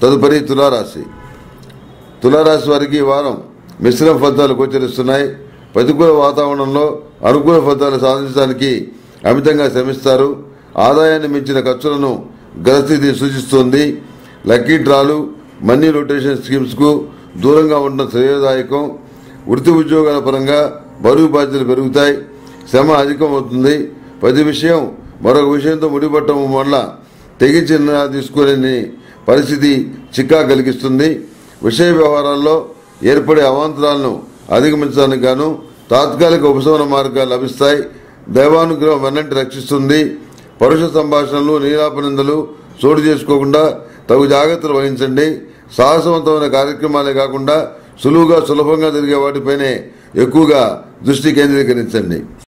తదుపరి తులారాశి తులారాశి వారికి ఈ వారం మిశ్రమ ఫలితాలు గోచరిస్తున్నాయి ప్రతికూల వాతావరణంలో అనుకూల ఫలితాలు సాధించడానికి అమితంగా శ్రమిస్తారు ఆదాయాన్ని మించిన ఖర్చులను గ్రహస్థితి సూచిస్తోంది లక్కీ డ్రాలు మనీ రొటేషన్ స్కీమ్స్ కు దూరంగా ఉండడం శ్రేయోదాయకం వృత్తి ఉద్యోగాల పరంగా బరువు బాధ్యతలు పెరుగుతాయి శ్రమ అధికం అవుతుంది ప్రతి విషయం మరొక విషయంతో ముడిపట్టడం వల్ల తెగించి నిర్ణయాలు తీసుకోలేని పరిస్థితి చిక్కా కలిగిస్తుంది విషయ వ్యవహారాల్లో ఏర్పడే అవాంతరాలను అధిగమించడానికి గాను తాత్కాలిక ఉపశమన మార్గాలు లభిస్తాయి దైవానుగ్రహం వెన్నంటి రక్షిస్తుంది పరుష సంభాషణలు నీలాపనిందలు చోటు చేసుకోకుండా తగు జాగ్రత్తలు వహించండి సాహసవంతమైన కార్యక్రమాలే కాకుండా సులువుగా సులభంగా జరిగే వాటిపైనే ఎక్కువగా దృష్టి కేంద్రీకరించండి